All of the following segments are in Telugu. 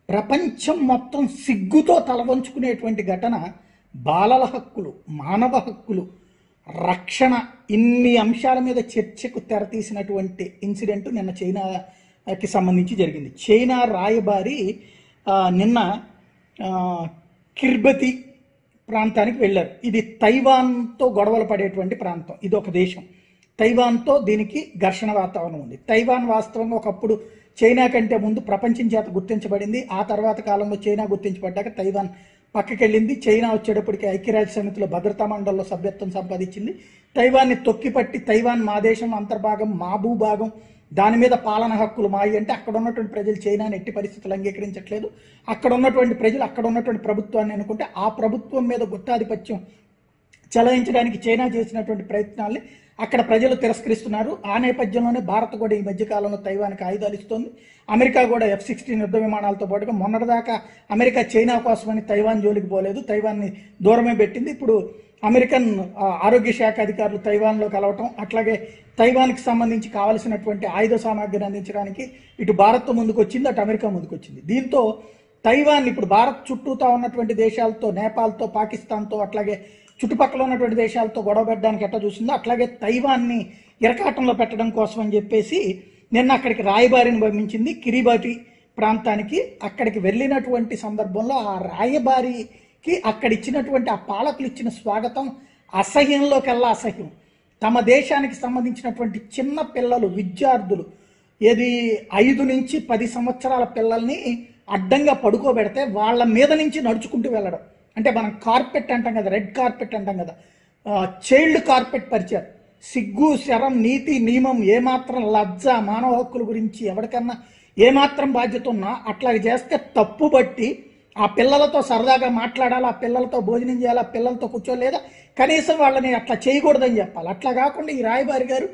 ప్రపంచం మొత్తం సిగ్గుతో తలవంచుకునేటువంటి ఘటన బాలల హక్కులు మానవ హక్కులు రక్షణ ఇన్ని అంశాల మీద చర్చకు తెరతీసినటువంటి ఇన్సిడెంట్ నిన్న చైనాకి సంబంధించి జరిగింది చైనా రాయబారి ఆ, నిన్న ఆ, కిర్బతి ప్రాంతానికి వెళ్ళారు ఇది తైవాన్తో గొడవలు పడేటువంటి ప్రాంతం ఇది ఒక దేశం తైవాన్తో దీనికి ఘర్షణ వాతావరణం ఉంది తైవాన్ వాస్తవంగా ఒకప్పుడు చైనా కంటే ముందు ప్రపంచం చేత గుర్తించబడింది ఆ తర్వాత కాలంలో చైనా గుర్తించబడ్డాక తైవాన్ పక్కకెళ్ళింది చైనా వచ్చేటప్పటికి ఐక్యరాజ్య సమితిలో భద్రతా మండలిలో సభ్యత్వం సంపాదించింది తైవాన్ని తొక్కిపట్టి తైవాన్ మా దేశం అంతర్భాగం మా భూభాగం దాని మీద పాలన హక్కులు మాయి అంటే అక్కడ ఉన్నటువంటి ప్రజలు చైనాని ఎట్టి పరిస్థితులు అంగీకరించట్లేదు అక్కడ ఉన్నటువంటి ప్రజలు అక్కడ ఉన్నటువంటి ప్రభుత్వాన్ని అనుకుంటే ఆ ప్రభుత్వం మీద గుత్తాధిపత్యం చలాయించడానికి చైనా చేసినటువంటి ప్రయత్నాల్ని అక్కడ ప్రజలు తిరస్కరిస్తున్నారు ఆ నేపథ్యంలోనే భారత్ కూడా ఈ మధ్యకాలంలో తైవాన్కి ఆయుధాలు ఇస్తుంది అమెరికా కూడా ఎఫ్ సిక్స్టీన్ యుద్ధ విమానాలతో పాటుగా మొన్నటిదాకా అమెరికా చైనా కోసమని తైవాన్ జోలికి పోలేదు తైవాన్ని దూరమే పెట్టింది ఇప్పుడు అమెరికన్ ఆ, ఆరోగ్య శాఖ అధికారులు తైవాన్లో కలవటం అట్లాగే తైవాన్కి సంబంధించి కావలసినటువంటి ఆయుధ సామాగ్రిని అందించడానికి ఇటు భారత్ ముందుకు వచ్చింది అటు అమెరికా ముందుకు వచ్చింది దీంతో తైవాన్ ఇప్పుడు భారత్ చుట్టూతా ఉన్నటువంటి దేశాలతో నేపాల్తో పాకిస్తాన్తో అట్లాగే చుట్టుపక్కల ఉన్నటువంటి దేశాలతో గొడవ పెట్టడానికి ఎట్లా చూసిందో అట్లాగే తైవాన్ని ఇరకాటంలో పెట్టడం కోసం అని చెప్పేసి నిన్న అక్కడికి రాయబారిని పంపించింది కిరిబాటి ప్రాంతానికి అక్కడికి వెళ్ళినటువంటి సందర్భంలో ఆ రాయబారికి అక్కడ ఇచ్చినటువంటి ఆ పాలకులు ఇచ్చిన స్వాగతం అసహ్యంలోకెల్లా అసహ్యం తమ దేశానికి సంబంధించినటువంటి చిన్న పిల్లలు విద్యార్థులు ఏది ఐదు నుంచి పది సంవత్సరాల పిల్లల్ని అడ్డంగా పడుకోబెడితే వాళ్ళ మీద నుంచి నడుచుకుంటూ వెళ్ళడం అంటే మనం కార్పెట్ అంటాం కదా రెడ్ కార్పెట్ అంటాం కదా చైల్డ్ కార్పెట్ పరిచయం సిగ్గు శరం నీతి నియమం ఏమాత్రం లజ్జ మానవ హక్కుల గురించి ఎవరికన్నా ఏమాత్రం బాధ్యత ఉన్నా అట్లా చేస్తే తప్పు బట్టి ఆ పిల్లలతో సరదాగా మాట్లాడాలి ఆ పిల్లలతో భోజనం చేయాలి ఆ పిల్లలతో కూర్చోలేదా కనీసం వాళ్ళని అట్లా చేయకూడదని చెప్పాలి అట్లా కాకుండా ఈ రాయబారి గారు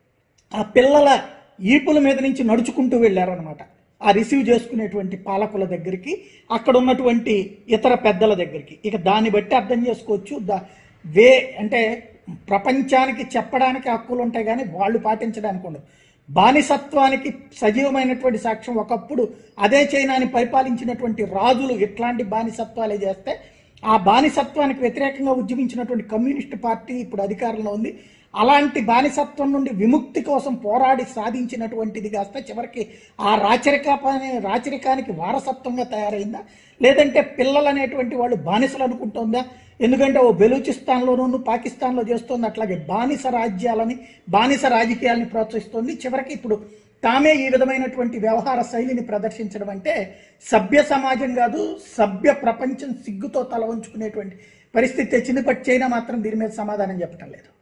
ఆ పిల్లల ఈపుల మీద నుంచి నడుచుకుంటూ వెళ్ళారనమాట ఆ రిసీవ్ చేసుకునేటువంటి పాలకుల దగ్గరికి అక్కడ ఉన్నటువంటి ఇతర పెద్దల దగ్గరికి ఇక దాన్ని బట్టి అర్థం చేసుకోవచ్చు దా వే అంటే ప్రపంచానికి చెప్పడానికి హక్కులు ఉంటాయి కానీ వాళ్ళు పాటించడానికి ఉండదు బానిసత్వానికి సజీవమైనటువంటి సాక్ష్యం ఒకప్పుడు అదే చైనాని పరిపాలించినటువంటి రాజులు ఇట్లాంటి బానిసత్వాలే చేస్తే ఆ బానిసత్వానికి వ్యతిరేకంగా ఉద్యమించినటువంటి కమ్యూనిస్ట్ పార్టీ ఇప్పుడు అధికారంలో ఉంది అలాంటి బానిసత్వం నుండి విముక్తి కోసం పోరాడి సాధించినటువంటిది కాస్త చివరికి ఆ రాచరికాన్ని రాచరికానికి వారసత్వంగా తయారైందా లేదంటే పిల్లలు అనేటువంటి వాళ్ళు బానిసలు అనుకుంటుందా ఎందుకంటే ఓ బెలూచిస్తాన్లోనూ పాకిస్తాన్లో చేస్తోంది అట్లాగే బానిస రాజ్యాలని బానిస రాజకీయాలని ప్రోత్సహిస్తోంది చివరికి ఇప్పుడు తామే ఈ విధమైనటువంటి వ్యవహార శైలిని ప్రదర్శించడం అంటే సభ్య సమాజం కాదు సభ్య ప్రపంచం సిగ్గుతో తల వంచుకునేటువంటి పరిస్థితి తెచ్చింది బట్ చైనా మాత్రం దీని మీద సమాధానం చెప్పటం లేదు